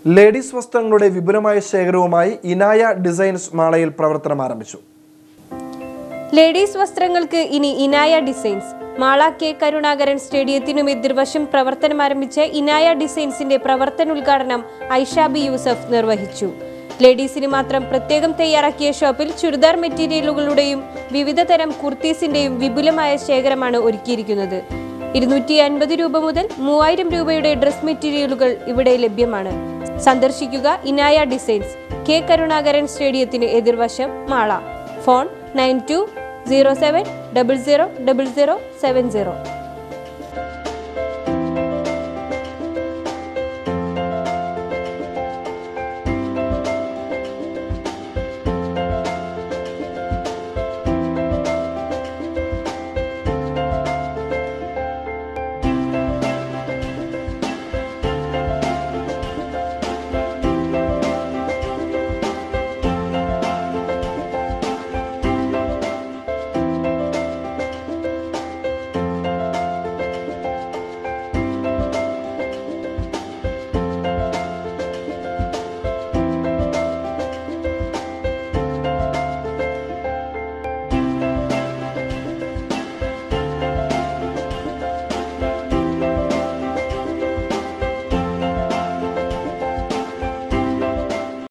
ladies വസ്ത്രങ്ങളുടെ വിപുലമായ ശേഖരവുമായി Inaya designs മാളയിൽ പ്രവർത്തനം ആരംഭിച്ചു ലേഡീസ് വസ്ത്രങ്ങൾക്ക് ഇനി ഇനായ ഡിസൈൻസ് മാള കെ കരുണാകരൻ സ്റ്റേഡിയത്തിനും എതിർവശം പ്രവർത്തനം ആരംഭിച്ച ഇനായ ഡിസൈൻസിന്റെ പ്രവർത്തന ഉദ്ഘാടനം ഐഷാബി യൂസഫ് നിർവഹിച്ചു ലേഡീസിന് മാത്രം പ്രത്യേകം തയ്യാറാക്കിയ ഷോപ്പിൽ ചുരിദാർ മെറ്റീരിയലുകളുടെയും വിവിധ തരം കുർത്തീസിന്റെയും വിപുലമായ ശേഖരമാണ് ഒരുക്കിയിരിക്കുന്നത് ഇരുന്നൂറ്റി അൻപത് രൂപ മുതൽ മൂവായിരം രൂപയുടെ ഡ്രസ് മെറ്റീരിയലുകൾ ഇവിടെ ലഭ്യമാണ് സന്ദർശിക്കുക ഇനായ ഡിസൈൻസ് കെ കരുണാകരൻ സ്റ്റേഡിയത്തിന് എതിർവശം Mala phone nine two zero seven double zero double zero seven zero